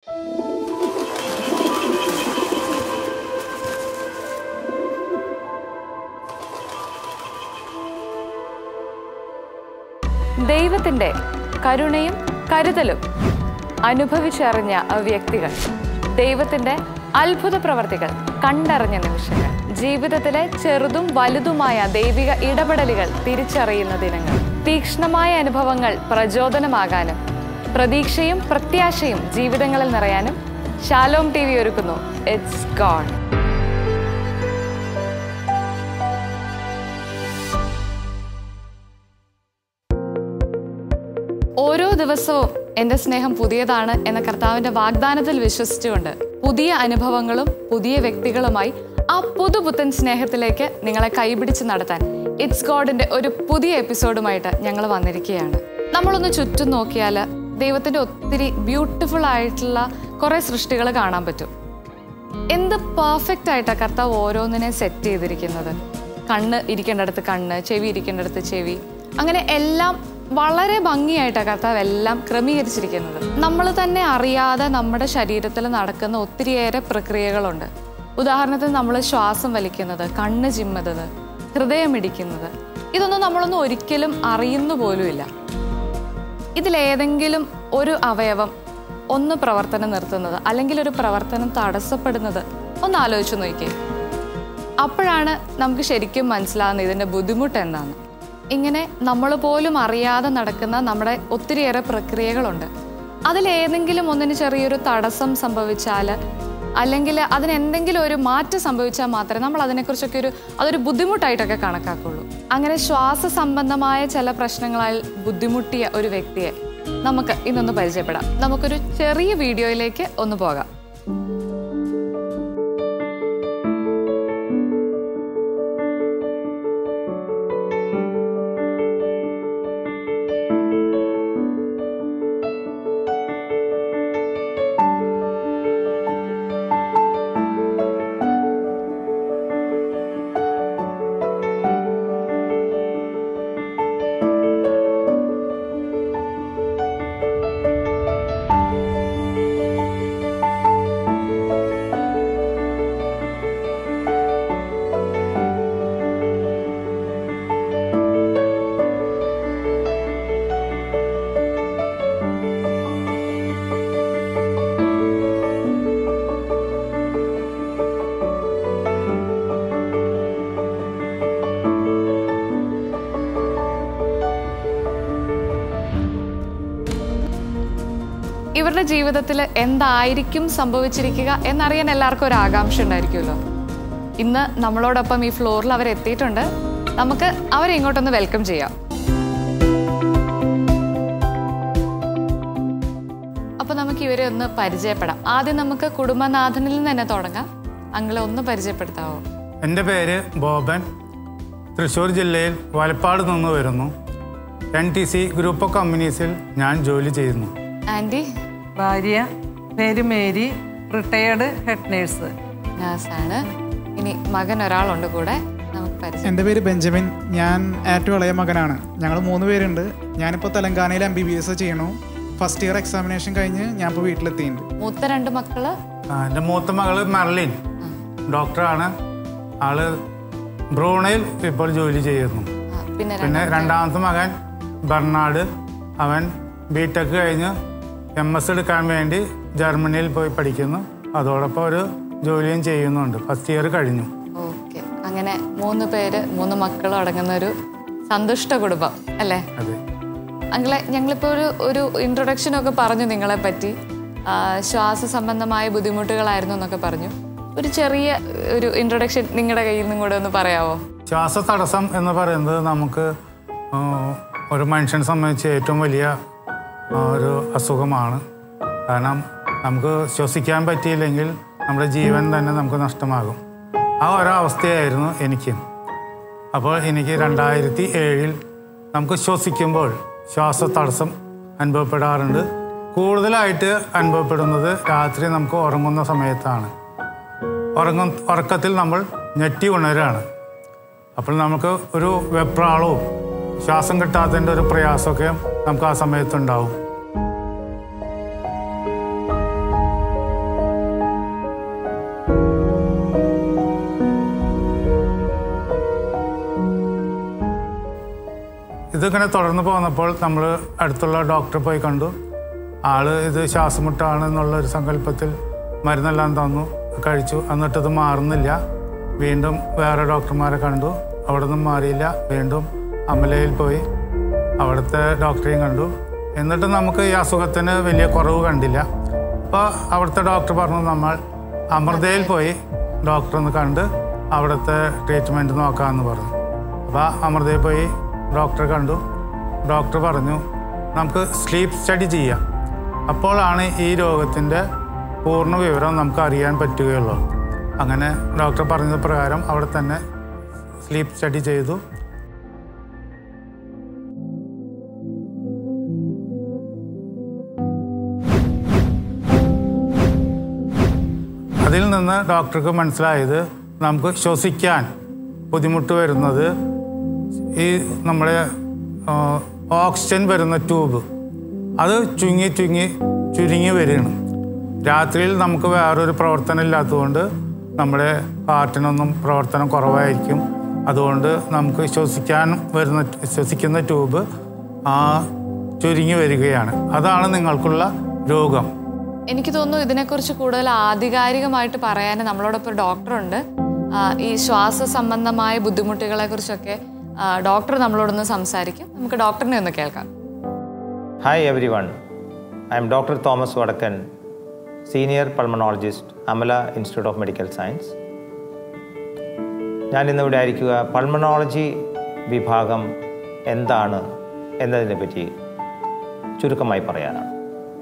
ദൈവത്തിന്റെ കരുണയും കരുതലും അനുഭവിച്ചറിഞ്ഞ വ്യക്തികൾ ദൈവത്തിന്റെ അത്ഭുത പ്രവർത്തികൾ കണ്ടറിഞ്ഞ നിമിഷങ്ങൾ ജീവിതത്തിലെ ചെറുതും വലുതുമായ ദൈവിക ഇടപെടലുകൾ തിരിച്ചറിയുന്ന ദിനങ്ങൾ തീക്ഷ്ണമായ അനുഭവങ്ങൾ പ്രചോദനമാകാനും പ്രതീക്ഷയും പ്രത്യാശയും ജീവിതങ്ങളിൽ നിറയാനും ശാലോം ടി വി ഒരുക്കുന്നു ഇറ്റ്സ് ഗോഡ് ഓരോ ദിവസവും എൻ്റെ സ്നേഹം പുതിയതാണ് എന്ന കർത്താവിന്റെ വാഗ്ദാനത്തിൽ വിശ്വസിച്ചുകൊണ്ട് പുതിയ അനുഭവങ്ങളും പുതിയ വ്യക്തികളുമായി ആ പുതുപുത്തൻ സ്നേഹത്തിലേക്ക് നിങ്ങളെ കൈപിടിച്ച് നടത്താൻ ഇറ്റ്സ് ഗോഡിന്റെ ഒരു പുതിയ എപ്പിസോഡുമായിട്ട് ഞങ്ങൾ വന്നിരിക്കുകയാണ് നമ്മളൊന്ന് ചുറ്റും നോക്കിയാൽ ദൈവത്തിന്റെ ഒത്തിരി ബ്യൂട്ടിഫുൾ ആയിട്ടുള്ള കുറെ സൃഷ്ടികൾ കാണാൻ പറ്റും എന്ത് പെർഫെക്റ്റ് ആയിട്ടാണ് കർത്താവ് ഓരോന്നിനെ സെറ്റ് ചെയ്തിരിക്കുന്നത് കണ്ണ് ഇരിക്കേണ്ടടുത്ത് കണ്ണ് ചെവി ഇരിക്കേണ്ടടുത്ത് ചെവി അങ്ങനെ എല്ലാം വളരെ ഭംഗിയായിട്ടാണ് കർത്താവ് എല്ലാം ക്രമീകരിച്ചിരിക്കുന്നത് നമ്മൾ തന്നെ അറിയാതെ നമ്മുടെ ശരീരത്തിൽ നടക്കുന്ന ഒത്തിരിയേറെ പ്രക്രിയകളുണ്ട് ഉദാഹരണത്തിന് നമ്മൾ ശ്വാസം വലിക്കുന്നത് കണ്ണ് ചിമ്മുന്നത് ഹൃദയമിടിക്കുന്നത് ഇതൊന്നും നമ്മളൊന്നും ഒരിക്കലും അറിയുന്നു പോലുമില്ല ഇതിലേതെങ്കിലും ഒരു അവയവം ഒന്ന് പ്രവർത്തനം നിർത്തുന്നത് അല്ലെങ്കിൽ ഒരു പ്രവർത്തനം തടസ്സപ്പെടുന്നത് ഒന്ന് ആലോചിച്ച് നോക്കിയേ അപ്പോഴാണ് നമുക്ക് ശരിക്കും മനസ്സിലാകുന്നത് ഇതിൻ്റെ ബുദ്ധിമുട്ട് എന്താന്ന് ഇങ്ങനെ നമ്മൾ പോലും അറിയാതെ നടക്കുന്ന നമ്മുടെ ഒത്തിരിയേറെ പ്രക്രിയകളുണ്ട് അതിലേതെങ്കിലും ഒന്നിന് ചെറിയൊരു തടസ്സം സംഭവിച്ചാൽ അല്ലെങ്കിൽ അതിന് എന്തെങ്കിലും ഒരു മാറ്റം സംഭവിച്ചാൽ മാത്രമേ നമ്മൾ അതിനെക്കുറിച്ചൊക്കെ ഒരു അതൊരു ബുദ്ധിമുട്ടായിട്ടൊക്കെ കണക്കാക്കുള്ളൂ അങ്ങനെ ശ്വാസ സംബന്ധമായ ചില പ്രശ്നങ്ങളാൽ ബുദ്ധിമുട്ടിയ ഒരു വ്യക്തിയെ നമുക്ക് ഇന്നൊന്ന് പരിചയപ്പെടാം നമുക്കൊരു ചെറിയ വീഡിയോയിലേക്ക് ഒന്ന് പോകാം ഇവരുടെ ജീവിതത്തിൽ എന്തായിരിക്കും സംഭവിച്ചിരിക്കുക എന്നറിയാൻ എല്ലാവർക്കും ഒരു ആകാംക്ഷ ഉണ്ടായിരിക്കുമല്ലോ ഇന്ന് നമ്മളോടൊപ്പം ഈ ഫ്ലോറിൽ അവർ എത്തിയിട്ടുണ്ട് നമുക്ക് അവരെ ഇങ്ങോട്ടൊന്ന് വെൽക്കം ചെയ്യാം അപ്പൊ നമുക്ക് ഇവരെ ഒന്ന് പരിചയപ്പെടാം ആദ്യം നമുക്ക് കുടുംബനാഥനിൽ നിന്ന് തന്നെ തുടങ്ങാം അങ്ങളെ ഒന്ന് പരിചയപ്പെടുത്താവോ എൻ്റെ പേര് ബോബൻ തൃശ്ശൂർ ജില്ലയിൽ വലപ്പാട് നിന്ന് വരുന്നു N T C group of കമ്പനീസിൽ ഞാൻ ജോലി ചെയ്യുന്നു ആൻറ്റി ഭാര്യ പേര് മേരി റിട്ടയേർഡ് ഹെഡ് നേഴ്സ് നേഴ്സാണ് ഇനി മകൻ ഒരാളുണ്ട് കൂടെ നമുക്ക് പരിചയം എൻ്റെ പേര് ബെഞ്ചമിൻ ഞാൻ ഏറ്റവും ഇളയ മകനാണ് ഞങ്ങൾ മൂന്ന് പേരുണ്ട് ഞാനിപ്പോൾ തെലങ്കാനയിൽ എം ബി ബി എസ് ചെയ്യണു ഫസ്റ്റ് ഇയർ എക്സാമിനേഷൻ കഴിഞ്ഞ് ഞാൻ ഇപ്പോൾ വീട്ടിലെത്തിയിട്ടുണ്ട് മൂത്ത രണ്ട് മക്കള് ആ, എൻ്റെ മൂത്ത മകള് മെർലിൻ ഡോക്ടറാണ് ആള് ബ്രൂണയിൽ ഇപ്പോൾ ജോലി ചെയ്യുന്നു ആ, പിന്നെ പിന്നെ രണ്ടാമത്തെ മകൻ ബർണാഡ് അവൻ ബി ടെക് കഴിഞ്ഞ് എം എസ് എടുക്കാൻ വേണ്ടി ജർമ്മനിയിൽ പോയി പഠിക്കുന്നു അതോടൊപ്പം ഒരു ജോലിയും ചെയ്യുന്നുണ്ട് ഫസ്റ്റ് ഇയർ കഴിഞ്ഞു ഓക്കെ അങ്ങനെ മൂന്ന് പേര് മൂന്ന് മക്കളും അടങ്ങുന്ന ഒരു സന്തുഷ്ട കുടുംബം അല്ലേ അതെ അങ്ങളെ ഞങ്ങളിപ്പോൾ ഒരു ഒരു ഇൻട്രൊഡക്ഷൻ ഒക്കെ പറഞ്ഞു നിങ്ങളെ പറ്റി ആ, ശ്വാസ സംബന്ധമായ ബുദ്ധിമുട്ടുകളായിരുന്നു എന്നൊക്കെ പറഞ്ഞു ഒരു ചെറിയ ഒരു ഇൻട്രൊഡക്ഷൻ നിങ്ങളുടെ കയ്യിൽ നിന്നും കൂടെ ഒന്ന് പറയാവോ ശ്വാസതടസ്സം എന്ന് പറയുന്നത് നമുക്ക് ആ, ഒരു മനുഷ്യനെ സംബന്ധിച്ച് ഏറ്റവും വലിയ ആ, ഒരു അസുഖമാണ് കാരണം നമുക്ക് ശ്വസിക്കാൻ പറ്റിയില്ലെങ്കിൽ നമ്മുടെ ജീവൻ തന്നെ നമുക്ക് നഷ്ടമാകും ആ ഒരവസ്ഥയായിരുന്നു എനിക്ക് അപ്പോൾ എനിക്ക് രണ്ടായിരത്തി ഏഴിൽ നമുക്ക് ശ്വസിക്കുമ്പോൾ ശ്വാസതടസ്സം അനുഭവപ്പെടാറുണ്ട് കൂടുതലായിട്ട് അനുഭവപ്പെടുന്നത് രാത്രി നമുക്ക് ഉറങ്ങുന്ന സമയത്താണ് ഉറങ്ങും ഉറക്കത്തിൽ നമ്മൾ ഞെട്ടി ഉണരുകയാണ് അപ്പോൾ നമുക്ക് ഒരു വെപ്രാളവും ശ്വാസം കിട്ടാത്തതിൻ്റെ ഒരു പ്രയാസമൊക്കെ നമുക്ക് ആ സമയത്തുണ്ടാവും ഇതിങ്ങനെ തുടർന്ന് പോന്നപ്പോൾ നമ്മൾ അടുത്തുള്ള ഡോക്ടറെ പോയി കണ്ടു ആള് ഇത് ശ്വാസമുട്ടാണ് എന്നുള്ള ഒരു സങ്കല്പത്തിൽ മരുന്നെല്ലാം തന്നു കഴിച്ചു എന്നിട്ടത് മാറുന്നില്ല വീണ്ടും വേറെ ഡോക്ടർമാരെ കണ്ടു അവിടെ നിന്നും മാറിയില്ല വീണ്ടും അമലയിൽ പോയി അവിടുത്തെ ഡോക്ടറെയും കണ്ടു എന്നിട്ട് നമുക്ക് ഈ അസുഖത്തിന് വലിയ കുറവ് കണ്ടില്ല അപ്പോൾ അവിടുത്തെ ഡോക്ടർ പറഞ്ഞു നമ്മൾ അമൃതയിൽ പോയി ഡോക്ടറെ ഒന്ന് കണ്ട് അവിടുത്തെ ട്രീറ്റ്മെൻറ്റ് നോക്കാമെന്ന് പറഞ്ഞു അപ്പോൾ അമൃതയിൽ പോയി ഡോക്ടറെ കണ്ടു ഡോക്ടർ പറഞ്ഞു നമുക്ക് സ്ലീപ്പ് സ്റ്റഡി ചെയ്യാം അപ്പോഴാണ് ഈ രോഗത്തിൻ്റെ പൂർണ്ണ വിവരം നമുക്ക് അറിയാൻ പറ്റുകയുള്ളൂ അങ്ങനെ ഡോക്ടർ പറഞ്ഞത് പ്രകാരം അവിടെ തന്നെ സ്ലീപ്പ് സ്റ്റഡി ചെയ്തു അതിൽ നിന്ന് ഡോക്ടർക്ക് മനസ്സിലായത് നമുക്ക് ശ്വസിക്കാൻ ബുദ്ധിമുട്ട് വരുന്നത് ഈ നമ്മുടെ ആ, ഓക്സിജൻ വരുന്ന ട്യൂബ് അത് ചുങ്ങി ചുങ്ങി ചുരുങ്ങി വരികയാണ് രാത്രിയിൽ നമുക്ക് വേറൊരു പ്രവർത്തനം ഇല്ലാത്തതുകൊണ്ട് നമ്മുടെ ഹാർട്ടിനൊന്നും പ്രവർത്തനം കുറവായിരിക്കും അതുകൊണ്ട് നമുക്ക് ശ്വസിക്കാൻ വരുന്ന ശ്വസിക്കുന്ന ട്യൂബ് ആ ചുരുങ്ങി വരികയാണ് അതാണ് നിങ്ങൾക്കുള്ള രോഗം എനിക്ക് തോന്നുന്നു ഇതിനെക്കുറിച്ച് കൂടുതൽ ആധികാരികമായിട്ട് പറയാൻ നമ്മളോടൊപ്പം ഒരു ഡോക്ടറുണ്ട് ആ, ഈ ശ്വാസ സംബന്ധമായ ബുദ്ധിമുട്ടുകളെ കുറിച്ചൊക്കെ ഡോക്ടർ നമ്മളോടൊന്ന് സംസാരിക്കും നമുക്ക് ഡോക്ടറിനെ ഒന്ന് കേൾക്കാം Hi everyone, I am Dr. Thomas Vadakan, Senior Pulmonologist, Amala Institute of Medical Science. ഞാൻ ഇന്നിവിടെ ആയിരിക്കുക പൾമണോളജി വിഭാഗം എന്താണ് എന്നതിനെ പറ്റി ചുരുക്കമായി പറയാനാണ്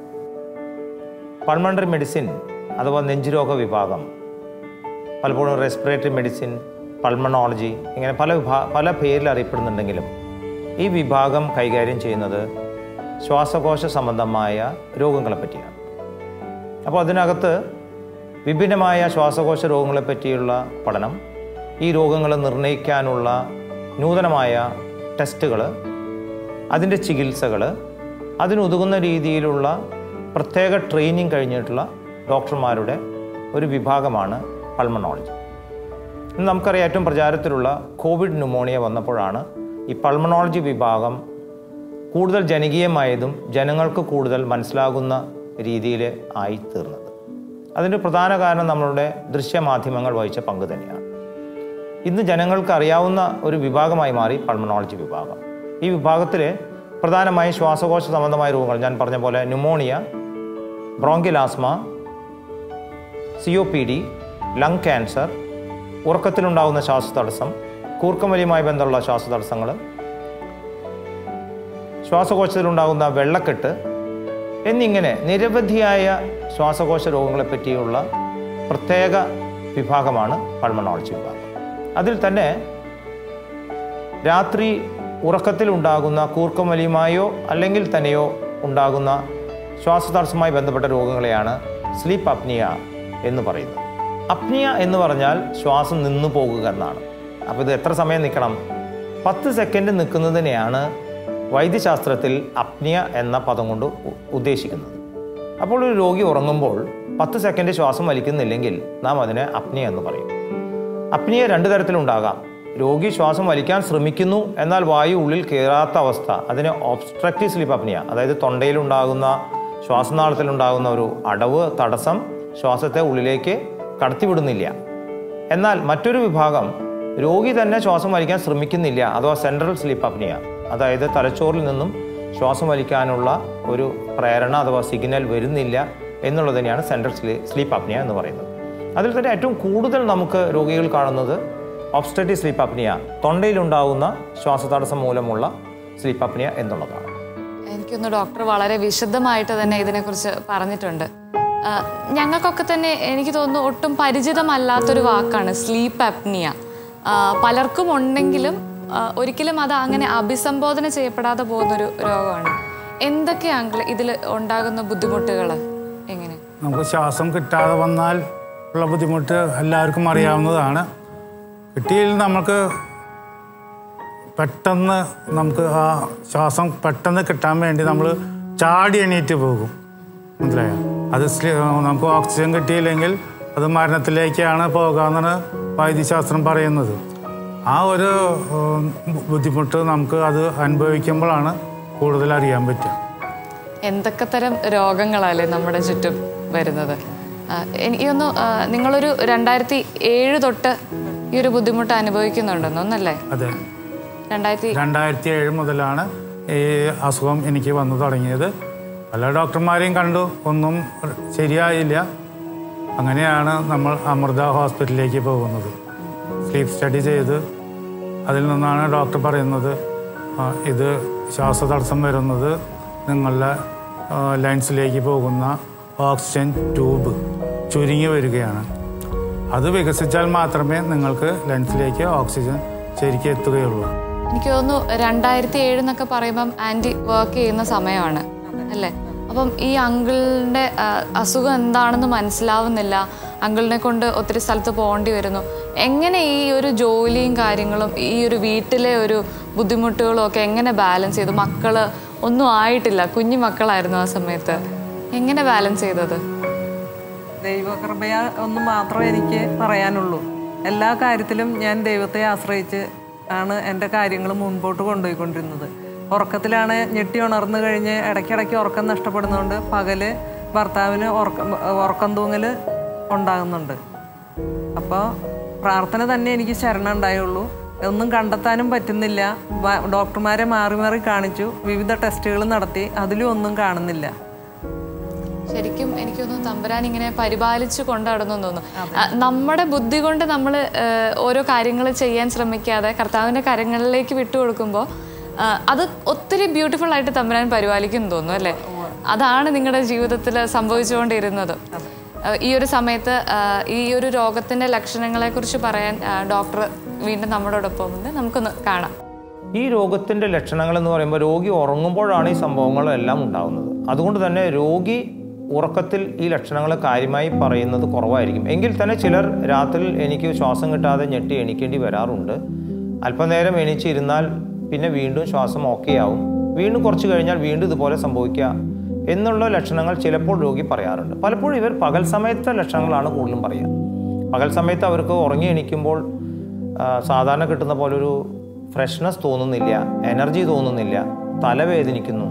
പൾമണറി മെഡിസിൻ അഥവാ നെഞ്ചുരോഗ വിഭാഗം പലപ്പോഴും റെസ്പിറേറ്ററി മെഡിസിൻ പൾമണോളജി ഇങ്ങനെ പല വിഭാ പല പേരിൽ അറിയപ്പെടുന്നുണ്ടെങ്കിലും ഈ വിഭാഗം കൈകാര്യം ചെയ്യുന്നത് ശ്വാസകോശ സംബന്ധമായ രോഗങ്ങളെ പറ്റിയാണ് അപ്പോൾ അതിനകത്ത് വിഭിന്നമായ ശ്വാസകോശ രോഗങ്ങളെ പറ്റിയുള്ള പഠനം ഈ രോഗങ്ങൾ നിർണ്ണയിക്കാനുള്ള നൂതനമായ ടെസ്റ്റുകൾ അതിൻ്റെ ചികിത്സകൾ അതിനുതകുന്ന രീതിയിലുള്ള പ്രത്യേക ട്രെയിനിങ് കഴിഞ്ഞിട്ടുള്ള ഡോക്ടർമാരുടെ ഒരു വിഭാഗമാണ് പൾമണോളജി ഇന്ന് നമുക്കറിയാം ഏറ്റവും പ്രചാരത്തിലുള്ള കോവിഡ് ന്യൂമോണിയ വന്നപ്പോഴാണ് ഈ പൾമണോളജി വിഭാഗം കൂടുതൽ ജനകീയമായതും ജനങ്ങൾക്ക് കൂടുതൽ മനസ്സിലാകുന്ന രീതിയിൽ ആയിത്തീർന്നത് അതിൻ്റെ പ്രധാന കാരണം നമ്മളുടെ ദൃശ്യമാധ്യമങ്ങൾ വഹിച്ച പങ്ക് തന്നെയാണ് ഇന്ന് ജനങ്ങൾക്ക് അറിയാവുന്ന ഒരു വിഭാഗമായി മാറി പൾമണോളജി വിഭാഗം ഈ വിഭാഗത്തിൽ പ്രധാനമായും ശ്വാസകോശ സംബന്ധമായ രോഗങ്ങൾ ഞാൻ പറഞ്ഞ പോലെ ന്യൂമോണിയ ബ്രോങ്കിലാസ്മ C O P D lung cancer ഉറക്കത്തിലുണ്ടാകുന്ന ശ്വാസതടസ്സം കൂർക്കമലിയുമായി ബന്ധമുള്ള ശ്വാസതടസ്സങ്ങൾ ശ്വാസകോശത്തിലുണ്ടാകുന്ന വെള്ളക്കെട്ട് എന്നിങ്ങനെ നിരവധിയായ ശ്വാസകോശ രോഗങ്ങളെ പറ്റിയുള്ള പ്രത്യേക വിഭാഗമാണ് പൾമണോളജി വിഭാഗം അതിൽ തന്നെ രാത്രി ഉറക്കത്തിലുണ്ടാകുന്ന കൂർക്കമലിയുമായോ അല്ലെങ്കിൽ തന്നെയോ ഉണ്ടാകുന്ന ശ്വാസതടസ്സവുമായി ബന്ധപ്പെട്ട രോഗങ്ങളെയാണ് സ്ലീപ്പ് അപ്നിയ എന്ന് പറയുന്നത് അപ്നിയ എന്ന് പറഞ്ഞാൽ ശ്വാസം നിന്നു പോകുക എന്നാണ് അപ്പോൾ ഇത് എത്ര സമയം നിൽക്കണം പത്ത് സെക്കൻഡ് നിൽക്കുന്നതിനെയാണ് വൈദ്യശാസ്ത്രത്തിൽ അപ്നിയ എന്ന പദം കൊണ്ട് ഉ- ഉദ്ദേശിക്കുന്നത് അപ്പോൾ ഒരു രോഗി ഉറങ്ങുമ്പോൾ പത്ത് സെക്കൻഡ് ശ്വാസം വലിക്കുന്നില്ലെങ്കിൽ നാം അതിനെ അപ്നിയ എന്ന് പറയും അപ്നിയ രണ്ട് തരത്തിലുണ്ടാകാം രോഗി ശ്വാസം വലിക്കാൻ ശ്രമിക്കുന്നു എന്നാൽ വായു ഉള്ളിൽ കയറാത്ത അവസ്ഥ അതിന് ഒബ്സ്ട്രക്റ്റീവ് സ്ലീപ്പ് അപ്നിയ അതായത് തൊണ്ടയിലുണ്ടാകുന്ന ശ്വാസനാളത്തിലുണ്ടാകുന്ന ഒരു അടവ് തടസ്സം ശ്വാസത്തെ ഉള്ളിലേക്ക് കടത്തിവിടുന്നില്ല എന്നാൽ മറ്റൊരു വിഭാഗം രോഗി തന്നെ ശ്വാസം വലിക്കാൻ ശ്രമിക്കുന്നില്ല അഥവാ സെൻട്രൽ സ്ലീപ്പ് അപ്നിയ അതായത് തലച്ചോറിൽ നിന്നും ശ്വാസം വലിക്കാനുള്ള ഒരു പ്രേരണ അഥവാ സിഗ്നൽ വരുന്നില്ല എന്നുള്ളത് തന്നെയാണ് സെൻട്രൽ സ്ലീപ്പ് അപ്നിയ എന്ന് പറയുന്നത് അതിൽ തന്നെ ഏറ്റവും കൂടുതൽ നമുക്ക് രോഗികൾ കാണുന്നത് ഒബ്സ്ട്രക്റ്റീവ് സ്ലീപ്പ് അപ്നിയ തൊണ്ടയിലുണ്ടാകുന്ന ശ്വാസതടസ്സം മൂലമുള്ള സ്ലീപ്പ് അപ്നിയ എന്നുള്ളതാണ് എനിക്കൊന്ന് ഡോക്ടർ വളരെ വിശദമായിട്ട് തന്നെ ഇതിനെക്കുറിച്ച് പറഞ്ഞിട്ടുണ്ട് ആ, ഞങ്ങൾക്കൊക്കെ തന്നെ എനിക്ക് തോന്നുന്നു ഒട്ടും പരിചിതമല്ലാത്തൊരു വാക്കാണ് സ്ലീപ്പ് അപ്നിയ പലർക്കും ഉണ്ടെങ്കിലും ആ, ഒരിക്കലും അത് അങ്ങനെ അഭിസംബോധന ചെയ്യപ്പെടാതെ പോകുന്നൊരു രോഗമാണ് എന്തൊക്കെയാണ് ഇതിൽ ഉണ്ടാകുന്ന ബുദ്ധിമുട്ടുകൾ എങ്ങനെ നമുക്ക് ശ്വാസം കിട്ടാതെ വന്നാൽ ഉള്ള ബുദ്ധിമുട്ട് എല്ലാവർക്കും അറിയാവുന്നതാണ് കിട്ടിയിൽ നമുക്ക് പെട്ടെന്ന് നമുക്ക് ആ ശ്വാസം പെട്ടെന്ന് കിട്ടാൻ വേണ്ടി നമ്മൾ ചാടി എണീറ്റ് പോകും മനസ്സിലായോ അത് സ്ലി- നമുക്ക് ഓക്സിജൻ കിട്ടിയില്ലെങ്കിൽ അത് മരണത്തിലേക്കാണ് പോകാമെന്നാണ് വൈദ്യശാസ്ത്രം പറയുന്നത് ആ ഒരു ഉം, ബുദ്ധിമുട്ട് നമുക്ക് അത് അനുഭവിക്കുമ്പോഴാണ് കൂടുതൽ അറിയാൻ പറ്റുക എന്തൊക്കെ തരം രോഗങ്ങളല്ലേ നമ്മുടെ ചുറ്റും വരുന്നത് ആ, എനിക്കൊന്നു ആ, നിങ്ങളൊരു രണ്ടായിരത്തി ഏഴ് തൊട്ട് ഈ ഒരു ബുദ്ധിമുട്ട് അനുഭവിക്കുന്നുണ്ടെന്നൊന്നല്ലേ അതെ രണ്ടായിരത്തി രണ്ടായിരത്തി ഏഴ് മുതലാണ് ഈ അസുഖം എനിക്ക് വന്നു തുടങ്ങിയത് പല ഡോക്ടർമാരെയും കണ്ടു ഒന്നും ശരിയായില്ല അങ്ങനെയാണ് നമ്മൾ അമൃത ഹോസ്പിറ്റലിലേക്ക് പോകുന്നത് സ്ലീപ്പ് സ്റ്റഡി ചെയ്ത് അതിൽ നിന്നാണ് ഡോക്ടർ പറയുന്നത് ആ, ഇത് ശ്വാസതടസ്സം വരുന്നത് നിങ്ങളുടെ ആ, ലങ്സിലേക്ക് പോകുന്ന ഓക്സിജൻ ട്യൂബ് ചുരുങ്ങി വരികയാണ് അത് വികസിച്ചാൽ മാത്രമേ നിങ്ങൾക്ക് ലങ്സിലേക്ക് ഓക്സിജൻ ശരിക്കും എത്തുകയുള്ളൂ എനിക്ക് തോന്നുന്നു രണ്ടായിരത്തി ഏഴ് എന്നൊക്കെ പറയുമ്പം ആൻറ്റി വർക്ക് ചെയ്യുന്ന സമയമാണ് അല്ലേ അപ്പം ഈ അങ്കിളിൻ്റെ അസുഖം എന്താണെന്ന് മനസ്സിലാവുന്നില്ല അങ്കിളിനെ കൊണ്ട് ഒത്തിരി സ്ഥലത്ത് പോകേണ്ടി വരുന്നു എങ്ങനെ ഈ ഒരു ജോലിയും കാര്യങ്ങളും ഈ ഒരു വീട്ടിലെ ഒരു ബുദ്ധിമുട്ടുകളും ഒക്കെ എങ്ങനെ ബാലൻസ് ചെയ്തു മക്കള് ഒന്നും ആയിട്ടില്ല കുഞ്ഞു മക്കളായിരുന്നു ആ സമയത്ത് എങ്ങനെ ബാലൻസ് ചെയ്തത് ദൈവകൃപയ ഒന്ന് മാത്രമേ എനിക്ക് പറയാനുള്ളൂ എല്ലാ കാര്യത്തിലും ഞാൻ ദൈവത്തെ ആശ്രയിച്ച് ആണ് എൻ്റെ കാര്യങ്ങൾ മുൻപോട്ട് കൊണ്ടുപോയിക്കൊണ്ടിരുന്നത് ഉറക്കത്തിലാണ് ഞെട്ടി ഉണർന്നു കഴിഞ്ഞ് ഇടയ്ക്കിടയ്ക്ക് ഉറക്കം നഷ്ടപ്പെടുന്നതുകൊണ്ട് പകല് ഭർത്താവിന് ഉറക്കം ഉറക്കം തൂങ്ങൽ ഉണ്ടാകുന്നുണ്ട് അപ്പോൾ പ്രാർത്ഥന തന്നെ എനിക്ക് ശരണം ഉണ്ടായുള്ളൂ ഒന്നും കണ്ടെത്താനും പറ്റുന്നില്ല വ- ഡോക്ടർമാരെ മാറി മാറി കാണിച്ചു വിവിധ ടെസ്റ്റുകൾ നടത്തി അതിലും ഒന്നും കാണുന്നില്ല ശരിക്കും എനിക്കൊന്നും തമ്പുരാൻ ഇങ്ങനെ പരിപാലിച്ചു കൊണ്ടടന്നു തോന്നുന്നു ആ, നമ്മുടെ ബുദ്ധി കൊണ്ട് നമ്മൾ ഓരോ കാര്യങ്ങൾ ചെയ്യാൻ ശ്രമിക്കാതെ കർത്താവിന്റെ കരങ്ങളിലേക്ക് വിട്ടുകൊടുക്കുമ്പോൾ ആ, അത് ഒത്തിരി ബ്യൂട്ടിഫുൾ ആയിട്ട് തമ്പുരാൻ പരിപാലിക്കും തോന്നുന്നു അല്ലേ അതാണ് നിങ്ങളുടെ ജീവിതത്തിൽ സംഭവിച്ചുകൊണ്ടിരുന്നത് ആ, ഈ ഒരു സമയത്ത് ആ, ഈ ഒരു രോഗത്തിന്റെ ലക്ഷണങ്ങളെ കുറിച്ച് പറയാൻ ആ, ഡോക്ടർ വീണ്ടും നമ്മളോടൊപ്പം ഉണ്ട് നമുക്കൊന്ന് കാണാം ഈ രോഗത്തിൻ്റെ ലക്ഷണങ്ങൾ എന്ന് പറയുമ്പോൾ രോഗി ഉറങ്ങുമ്പോഴാണ് ഈ സംഭവങ്ങളെല്ലാം ഉണ്ടാകുന്നത് അതുകൊണ്ട് തന്നെ രോഗി ഉറക്കത്തിൽ ഈ ലക്ഷണങ്ങൾ കാര്യമായി പറയുന്നത് കുറവായിരിക്കും എങ്കിൽ തന്നെ ചിലർ രാത്രിയിൽ എനിക്ക് ശ്വാസം കിട്ടാതെ ഞെട്ടി എണീക്കേണ്ടി വരാറുണ്ട് അല്പനേരം എണീച്ചിരുന്നാൽ പിന്നെ വീണ്ടും ശ്വാസം ഓക്കെ ആവും വീണ്ടും കുറച്ച് കഴിഞ്ഞാൽ വീണ്ടും ഇതുപോലെ സംഭവിക്കുക എന്നുള്ള ലക്ഷണങ്ങൾ ചിലപ്പോൾ രോഗി പറയാറുണ്ട് പലപ്പോഴും ഇവർ പകൽ സമയത്തെ ലക്ഷണങ്ങളാണ് കൂടുതലും പറയുക പകൽ സമയത്ത് അവർക്ക് ഉറങ്ങി എണീക്കുമ്പോൾ ആ, സാധാരണ കിട്ടുന്ന പോലെ ഒരു ഫ്രഷ്നെസ് തോന്നുന്നില്ല എനർജി തോന്നുന്നില്ല തലവേദനിക്കുന്നു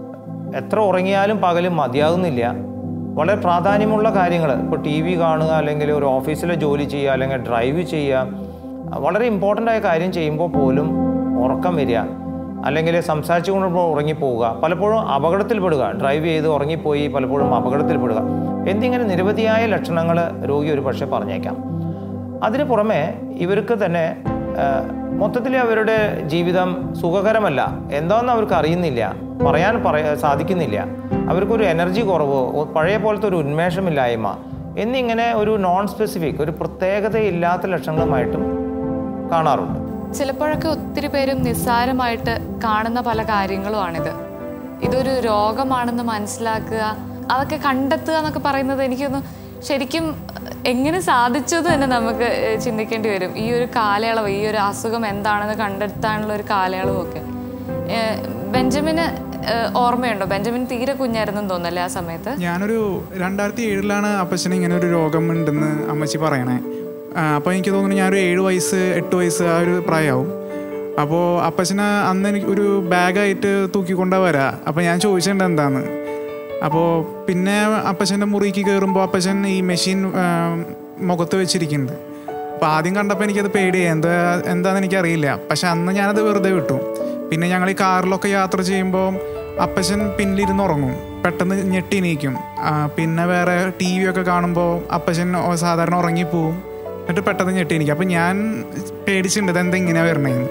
എത്ര ഉറങ്ങിയാലും പകലും മതിയാകുന്നില്ല വളരെ പ്രാധാന്യമുള്ള കാര്യങ്ങൾ ഇപ്പോൾ ടി വി കാണുക അല്ലെങ്കിൽ ഒരു ഓഫീസിലെ ജോലി ചെയ്യുക അല്ലെങ്കിൽ ഡ്രൈവ് ചെയ്യുക വളരെ ഇമ്പോർട്ടൻ്റ് ആയ കാര്യം ചെയ്യുമ്പോൾ പോലും ഉറക്കം വരിക അല്ലെങ്കിൽ സംസാരിച്ചു കൊണ്ടുമ്പോൾ ഉറങ്ങിപ്പോവുക പലപ്പോഴും അപകടത്തിൽപ്പെടുക ഡ്രൈവ് ചെയ്ത് ഉറങ്ങിപ്പോയി പലപ്പോഴും അപകടത്തിൽപ്പെടുക എന്നിങ്ങനെ നിരവധിയായ ലക്ഷണങ്ങൾ രോഗി ഒരു പക്ഷേ പറഞ്ഞേക്കാം അതിന് പുറമെ ഇവർക്ക് തന്നെ മൊത്തത്തിൽ അവരുടെ ജീവിതം സുഖകരമല്ല എന്താണെന്ന് അവർക്ക് അറിയുന്നില്ല പറയാൻ പറയ സാധിക്കുന്നില്ല അവർക്കൊരു എനർജി കുറവ് ഒ- പഴയ പോലത്തെ ഒരു ഉന്മേഷമില്ലായ്മ എന്നിങ്ങനെ ഒരു നോൺ സ്പെസിഫിക് ഒരു പ്രത്യേകതയില്ലാത്ത ലക്ഷണങ്ങളുമായിട്ടും കാണാറുണ്ട് ചിലപ്പോഴൊക്കെ ഒത്തിരി പേരും നിസ്സാരമായിട്ട് കാണുന്ന പല കാര്യങ്ങളുമാണിത് ഇതൊരു രോഗമാണെന്ന് മനസ്സിലാക്കുക അതൊക്കെ കണ്ടെത്തുക എന്നൊക്കെ പറയുന്നത് എനിക്കൊന്ന് ശരിക്കും എങ്ങനെ സാധിച്ചത് തന്നെ നമുക്ക് ഏഹ്, ചിന്തിക്കേണ്ടി വരും ഈ ഒരു കാലയളവ് ഈ ഒരു അസുഖം എന്താണെന്ന് കണ്ടെത്താനുള്ള ഒരു കാലയളവൊക്കെ ഏഹ്, ബെഞ്ചമിന് ഏഹ്, ഓർമ്മയുണ്ടോ ബെഞ്ചമിൻ തീരെ കുഞ്ഞായിരുന്നെന്ന് തോന്നല്ലേ ആ സമയത്ത് ഞാനൊരു രണ്ടായിരത്തി ഏഴിലാണ് അപ്പച്ചന് ഇങ്ങനെ ഒരു രോഗം ഉണ്ടെന്ന് അമ്മച്ചി പറയണേ അപ്പോൾ എനിക്ക് തോന്നുന്നു ഞാനൊരു ഏഴ് വയസ്സ് എട്ട് വയസ്സ് ആ ഒരു പ്രായമാവും അപ്പോൾ അപ്പച്ചന് അന്ന് എനിക്ക് ഒരു ബാഗായിട്ട് തൂക്കിക്കൊണ്ടാ വരാ അപ്പോൾ ഞാൻ ചോദിച്ചിട്ടുണ്ട് എന്താന്ന് അപ്പോൾ പിന്നെ അപ്പച്ചൻ്റെ മുറിക്ക് കയറുമ്പോൾ അപ്പച്ചൻ ഈ മെഷീൻ മുഖത്ത് വെച്ചിരിക്കുന്നുണ്ട് അപ്പോൾ ആദ്യം കണ്ടപ്പോൾ എനിക്കത് പേടിയായി എന്താ എന്താണെന്ന് എനിക്കറിയില്ല പക്ഷെ അന്ന് ഞാനത് വെറുതെ വിട്ടു പിന്നെ ഞങ്ങൾ ഈ കാറിലൊക്കെ യാത്ര ചെയ്യുമ്പോൾ അപ്പച്ചൻ പിന്നിലിരുന്ന് ഉറങ്ങും പെട്ടെന്ന് ഞെട്ടി നീക്കും പിന്നെ വേറെ ടി വി ഒക്കെ കാണുമ്പോൾ അപ്പച്ചൻ ഓ- സാധാരണ ഉറങ്ങിപ്പോവും എന്നിട്ട് പെട്ടെന്ന് ഞെട്ടി നീക്കും അപ്പം ഞാൻ പേടിച്ചിട്ടുണ്ട് ഇതെന്താ ഇങ്ങനെ വരണേന്ന്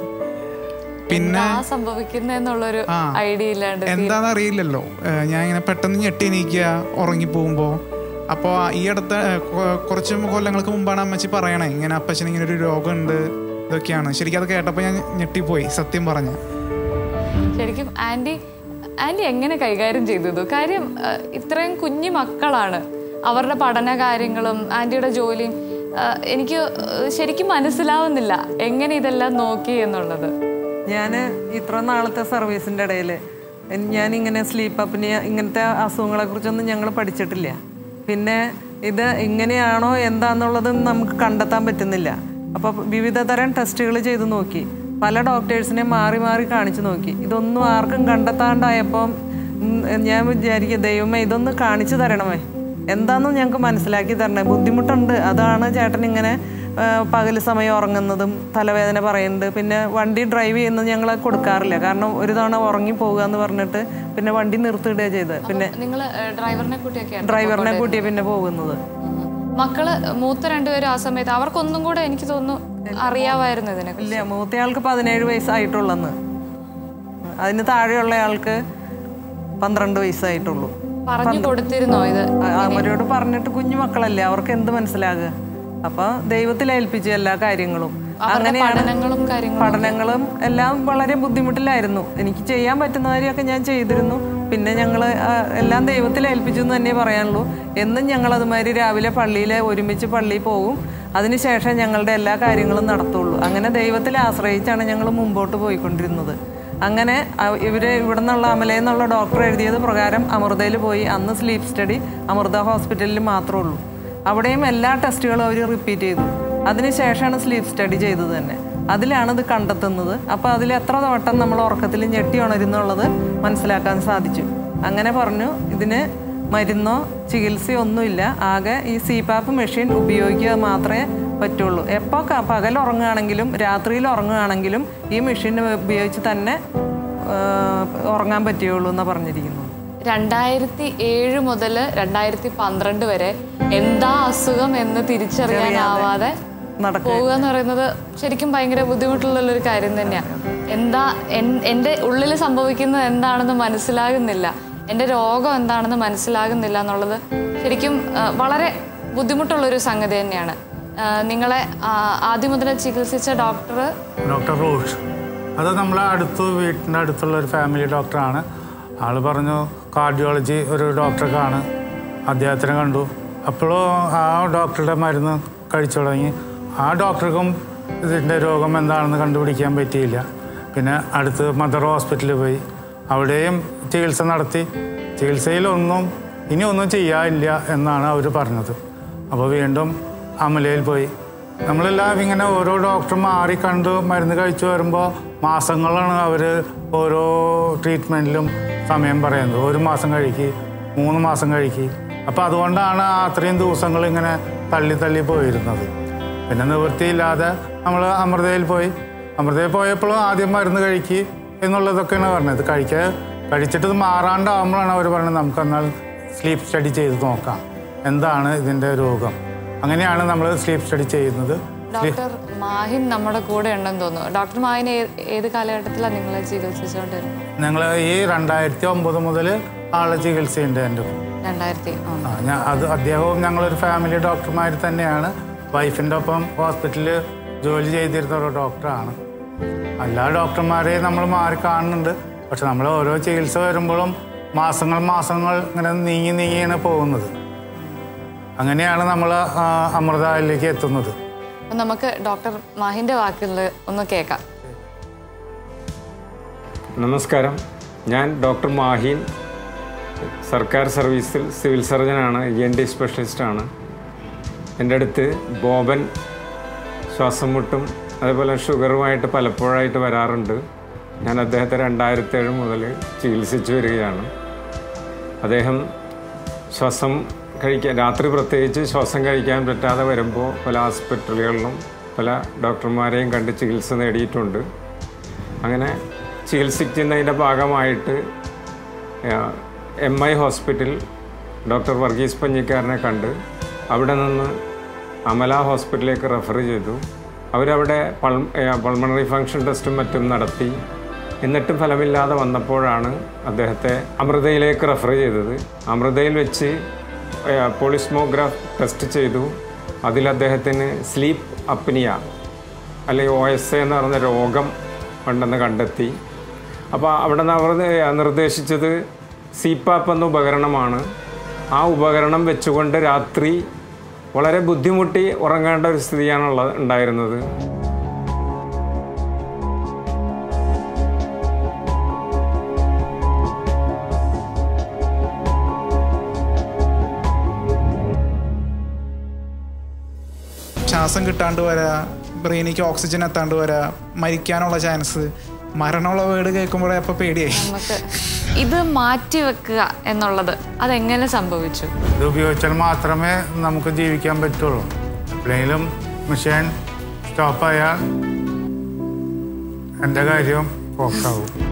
പിന്നെ ആ സംഭവിക്കുന്നെന്നുള്ളൊരു ആ. ഐഡിയ ഇല്ലാണ്ട് എന്താണെന്ന് അറിയില്ലല്ലോ ഏഹ് ഞാൻ ഇങ്ങനെ പെട്ടെന്ന് ഞെട്ടി നീക്കുക ഉറങ്ങിപ്പോകുമ്പോൾ അപ്പോൾ ഈ അടുത്ത ഏഹ് കൊ- കുറച്ച് കൊല്ലങ്ങൾക്ക് മുമ്പാണ് അമ്മച്ചി പറയണേ ഇങ്ങനെ അപ്പച്ചന് ഇങ്ങനെ ഒരു രോഗമുണ്ട് ഇതൊക്കെയാണ് ശരിക്കും അത് കേട്ടപ്പോൾ ഞാൻ ഞെട്ടിപ്പോയി സത്യം പറഞ്ഞ ശരിക്കും ആന്റി ആന്റി എങ്ങനെ കൈകാര്യം ചെയ്തത് കാര്യം അഹ്, ഇത്രയും കുഞ്ഞു മക്കളാണ് അവരുടെ പഠന കാര്യങ്ങളും ആന്റിയുടെ ജോലിയും അഹ്, എനിക്ക് ശരിക്കും മനസ്സിലാവുന്നില്ല എങ്ങനെ ഇതെല്ലാം നോക്കി എന്നുള്ളത് ഞാൻ ഇത്ര നാളത്തെ സർവീസിൻ്റെ ഇടയിൽ ഞാനിങ്ങനെ സ്ലീപ്പ് അപ്പിന് ഇങ്ങനത്തെ അസുഖങ്ങളെ കുറിച്ചൊന്നും ഞങ്ങൾ പഠിച്ചിട്ടില്ല പിന്നെ ഇത് ഇങ്ങനെയാണോ എന്താന്നുള്ളത് നമുക്ക് കണ്ടെത്താൻ പറ്റുന്നില്ല അപ്പോൾ വിവിധ തരം ടെസ്റ്റുകൾ ചെയ്ത് നോക്കി പല ഡോക്ടേഴ്സിനെ മാറി മാറി കാണിച്ചു നോക്കി ഇതൊന്നും ആർക്കും കണ്ടെത്താണ്ടായപ്പം ഉം, ഞാൻ വിചാരിക്കുക ദൈവമേ ഇതൊന്ന് കാണിച്ചു തരണമേ എന്താണെന്ന് ഞങ്ങൾക്ക് മനസ്സിലാക്കി തരണേ ബുദ്ധിമുട്ടുണ്ട് അതാണ് ചേട്ടൻ ഇങ്ങനെ പകൽ സമയം ഉറങ്ങുന്നതും തലവേദന പറയുന്നുണ്ട് പിന്നെ വണ്ടി ഡ്രൈവ് ചെയ്യുന്നത് ഞങ്ങൾ കൊടുക്കാറില്ല കാരണം ഒരു തവണ ഉറങ്ങി പോകുക എന്ന് പറഞ്ഞിട്ട് പിന്നെ വണ്ടി നിർത്തിയിടുക ചെയ്തത് പിന്നെ നിങ്ങൾ ഡ്രൈവറിനെ കൂട്ടിയൊക്കെയാണ് ഡ്രൈവറിനെ കൂട്ടിയ പിന്നെ പോകുന്നത് മക്കള് മൂത്ത രണ്ടുപേരും ആ സമയത്ത് അവർക്കൊന്നും കൂടെ എനിക്ക് തോന്നുന്നു അറിയാമായിരുന്നു ഇതിനെ ഇല്ല മൂത്തയാൾക്ക് പതിനേഴ് വയസ്സായിട്ടുള്ളെന്ന് അതിന് താഴെയുള്ള ആൾക്ക് പന്ത്രണ്ട് വയസ്സായിട്ടുള്ളൂ പറഞ്ഞു കൊടുത്തിരുന്നോ ഇത് അ- അവരോട് പറഞ്ഞിട്ട് കുഞ്ഞു മക്കളല്ലേ അവർക്ക് എന്ത് മനസ്സിലാകുക അപ്പൊ ദൈവത്തിൽ ഏൽപ്പിച്ചു എല്ലാ കാര്യങ്ങളും അവരുടെ പഠനങ്ങളും കാര്യങ്ങളും പഠനങ്ങളും എല്ലാം വളരെ ബുദ്ധിമുട്ടിലായിരുന്നു എനിക്ക് ചെയ്യാൻ പറ്റുന്ന കാര്യമൊക്കെ ഞാൻ ചെയ്തിരുന്നു പിന്നെ ഞങ്ങൾ എല്ലാം ദൈവത്തിൽ ഏൽപ്പിച്ചു എന്ന് തന്നെ പറയാനുള്ളൂ എന്നും ഞങ്ങൾ അതുമാതിരി രാവിലെ പള്ളിയിൽ ഒരുമിച്ച് പള്ളിയിൽ പോകും അതിനുശേഷം ഞങ്ങളുടെ എല്ലാ കാര്യങ്ങളും നടത്തുള്ളൂ അങ്ങനെ ദൈവത്തിൽ ആശ്രയിച്ചാണ് ഞങ്ങൾ മുമ്പോട്ട് പോയിക്കൊണ്ടിരുന്നത് അങ്ങനെ അ- ഇവര് ഇവിടെ നിന്നുള്ള അമലയിൽ നിന്നുള്ള ഡോക്ടർ എഴുതിയത് പ്രകാരം അമൃതയിൽ പോയി അന്ന് സ്ലീപ്പ് സ്റ്റഡി അമൃത ഹോസ്പിറ്റലിൽ മാത്രമേ ഉള്ളൂ അവിടെയും എല്ലാ ടെസ്റ്റുകളും അവർ റിപ്പീറ്റ് ചെയ്തു അതിനുശേഷമാണ് സ്ലീപ്പ് സ്റ്റഡി ചെയ്തത് തന്നെ അതിലാണ് ഇത് കണ്ടെത്തുന്നത് അപ്പോൾ അതിൽ എത്ര വട്ടം നമ്മൾ ഉറക്കത്തിൽ ഞെട്ടി ഉണരുന്നുള്ളത് മനസ്സിലാക്കാൻ സാധിച്ചു അങ്ങനെ പറഞ്ഞു ഇതിന് മരുന്നോ ചികിത്സയോ ഒന്നുമില്ല ആകെ ഈ സിപാപ്പ് മെഷീൻ ഉപയോഗിക്കുക മാത്രമേ പറ്റുള്ളൂ എപ്പോൾ പകൽ ഉറങ്ങുകയാണെങ്കിലും രാത്രിയിൽ ഉറങ്ങുകയാണെങ്കിലും ഈ മെഷീൻ ഉപയോഗിച്ച് തന്നെ ആ, ഉറങ്ങാൻ പറ്റുകയുള്ളൂ എന്നാണ് പറഞ്ഞിരിക്കുന്നത് രണ്ടായിരത്തി ഏഴ് മുതൽ രണ്ടായിരത്തി പന്ത്രണ്ട് വരെ എന്താ അസുഖം എന്ന് തിരിച്ചറിയാനാവാതെ നടക്കുക പോവുക എന്ന് പറയുന്നത് ശരിക്കും ഭയങ്കര ബുദ്ധിമുട്ടുള്ള ഒരു കാര്യം തന്നെയാണ് എന്താ എൻ- എൻ്റെ ഉള്ളിൽ സംഭവിക്കുന്നത് എന്താണെന്ന് മനസ്സിലാകുന്നില്ല എൻ്റെ രോഗം എന്താണെന്ന് മനസ്സിലാകുന്നില്ല എന്നുള്ളത് ശരിക്കും ആ, വളരെ ബുദ്ധിമുട്ടുള്ളൊരു സംഗതി തന്നെയാണ് ആ, നിങ്ങളെ ആ, ആദ്യം മുതൽ ചികിത്സിച്ച ഡോക്ടർ ഡോക്ടർ റോഷ് അത് നമ്മളെ അടുത്ത് വീട്ടിൻ്റെ അടുത്തുള്ള ഒരു ഫാമിലി ഡോക്ടറാണ് ആൾ പറഞ്ഞു കാർഡിയോളജി ഒരു ഡോക്ടറെ കാണും അദ്ദേഹത്തിനെ കണ്ടു അപ്പോഴും ആ ഡോക്ടറുടെ മരുന്ന് കഴിച്ചു തുടങ്ങി ആ ഡോക്ടർക്കും ഇതിൻ്റെ രോഗം എന്താണെന്ന് കണ്ടുപിടിക്കാൻ പറ്റിയില്ല പിന്നെ അടുത്ത് മദർ ഹോസ്പിറ്റലിൽ പോയി അവിടെയും ചികിത്സ നടത്തി ചികിത്സയിലൊന്നും ഇനി ഒന്നും ചെയ്യാനില്ല എന്നാണ് അവർ പറഞ്ഞത് അപ്പോൾ വീണ്ടും അമലയിൽ പോയി നമ്മളെല്ലാം ഇങ്ങനെ ഓരോ ഡോക്ടർ മാറി കണ്ട് മരുന്ന് കഴിച്ചു വരുമ്പോൾ മാസങ്ങളാണ് അവർ ഓരോ ട്രീറ്റ്മെൻറ്റിലും സമയം പറയുന്നത് ഒരു മാസം കഴിക്ക് മൂന്ന് മാസം കഴിക്ക് അപ്പോൾ അതുകൊണ്ടാണ് ആ അത്രയും ദിവസങ്ങൾ ഇങ്ങനെ തള്ളി തള്ളി പോയിരുന്നത് പിന്നെ നിവൃത്തിയില്ലാതെ നമ്മൾ അമൃതയിൽ പോയി അമൃതയിൽ പോയപ്പോഴും ആദ്യം മരുന്ന് കഴിക്ക് എന്നുള്ളതൊക്കെയാണ് പറഞ്ഞത് കഴിക്കുക കഴിച്ചിട്ട് ഇത് മാറാണ്ടാവുമ്പോഴാണ് അവർ പറഞ്ഞത് നമുക്ക് എന്നാൽ സ്ലീപ്പ് സ്റ്റഡി ചെയ്ത് നോക്കാം എന്താണ് ഇതിൻ്റെ രോഗം അങ്ങനെയാണ് നമ്മൾ സ്ലീപ്പ് സ്റ്റഡി ചെയ്യുന്നത് ഡോക്ടർ മാഹിൻ നമ്മുടെ കൂടെ ഉണ്ടെന്ന് തോന്നുന്നു ഡോക്ടർ മാഹിൻ ഏ- ഏത് കാലഘട്ടത്തിലാണ് നിങ്ങളെ ചികിത്സിച്ചുകൊണ്ടിരുന്നത് ഞങ്ങൾ ഈ രണ്ടായിരത്തി ഒമ്പത് മുതൽ ആളെ ചികിത്സയുണ്ട് എൻ്റെ രണ്ടായിരത്തി ആ ആ ഞാൻ അത് അദ്ദേഹവും ഞങ്ങളൊരു ഫാമിലി ഡോക്ടർമാർ തന്നെയാണ് വൈഫിൻ്റെ ഒപ്പം ഹോസ്പിറ്റലിൽ ജോലി ചെയ്തിരുന്ന ഒരു ഡോക്ടറാണ് എല്ലാ ഡോക്ടർമാരെയും നമ്മൾ മാറി കാണുന്നുണ്ട് പക്ഷെ നമ്മൾ ഓരോ ചികിത്സ വരുമ്പോഴും മാസങ്ങൾ മാസങ്ങൾ ഇങ്ങനെ നീങ്ങി നീങ്ങിയാണ് പോകുന്നത് അങ്ങനെയാണ് നമ്മൾ അമൃതയിലേക്ക് എത്തുന്നത് അപ്പൊ നമുക്ക് ഡോക്ടർ മാഹിന്റെ വാക്കുകൾ ഒന്ന് കേൾക്കാം നമസ്കാരം ഞാൻ ഡോക്ടർ മാഹീൻ സർക്കാർ സർവീസിൽ സിവിൽ സർജനാണ് ഇ എൻ ഡി സ്പെഷ്യലിസ്റ്റാണ് എൻ്റെ അടുത്ത് ബോബൻ ശ്വാസം മുട്ടും അതേപോലെ ഷുഗറുമായിട്ട് പലപ്പോഴായിട്ട് വരാറുണ്ട് ഞാൻ അദ്ദേഹത്തെ രണ്ടായിരത്തേഴ് മുതൽ ചികിത്സിച്ചു വരികയാണ് അദ്ദേഹം ശ്വാസം കഴിക്കാൻ രാത്രി പ്രത്യേകിച്ച് ശ്വാസം കഴിക്കാൻ പറ്റാതെ വരുമ്പോൾ പല ഹോസ്പിറ്റലുകളിലും പല ഡോക്ടർമാരെയും കണ്ട് ചികിത്സ നേടിയിട്ടുണ്ട് അങ്ങനെ ചികിത്സിക്കുന്നതിൻ്റെ ഭാഗമായിട്ട് M I hospital doctor Varghese പഞ്ഞിക്കാരനെ കണ്ട് അവിടെ നിന്ന് അമല ഹോസ്പിറ്റലിലേക്ക് റെഫർ ചെയ്തു അവരവിടെ പൾ പൾമണറി ഫങ്ഷൻ ടെസ്റ്റും മറ്റും നടത്തി എന്നിട്ടും ഫലമില്ലാതെ വന്നപ്പോഴാണ് അദ്ദേഹത്തെ അമൃതയിലേക്ക് റെഫർ ചെയ്തത് അമൃതയിൽ വെച്ച് പോളിസ്മോഗ്രാഫ് ടെസ്റ്റ് ചെയ്തു അതിൽ അദ്ദേഹത്തിന് സ്ലീപ്പ് അപ്നിയ അല്ലെങ്കിൽ ഒ എസ് എ എന്ന് പറയുന്ന രോഗം ഉണ്ടെന്ന് കണ്ടെത്തി അപ്പോൾ അവിടെ നിന്ന് അവർ നിർദ്ദേശിച്ചത് സിപാപ്പ് എന്ന ഉപകരണമാണ് ആ ഉപകരണം വെച്ചുകൊണ്ട് രാത്രി വളരെ ബുദ്ധിമുട്ടി ഉറങ്ങേണ്ട ഒരു സ്ഥിതിയാണുള്ളത് ഉണ്ടായിരുന്നത് ശ്വാസം കിട്ടാണ്ട് വരാ ബ്രെയിനിക്ക് ഓക്സിജൻ എത്താണ്ട് വരാ മരിക്കാനുള്ള ചാൻസ് മരണമുള്ള വേർഡ് കേൾക്കുമ്പോഴേ അപ്പോൾ പേടിയായി നമുക്ക് ഇത് മാറ്റി വെക്കുക എന്നുള്ളത് അതെങ്ങനെ സംഭവിച്ചു ഇത് ഉപയോഗിച്ചാൽ മാത്രമേ നമുക്ക് ജീവിക്കാൻ പറ്റുള്ളൂ എപ്പോഴെങ്കിലും മെഷീൻ സ്റ്റോപ്പായാൽ എൻ്റെ കാര്യം പോക്കാവും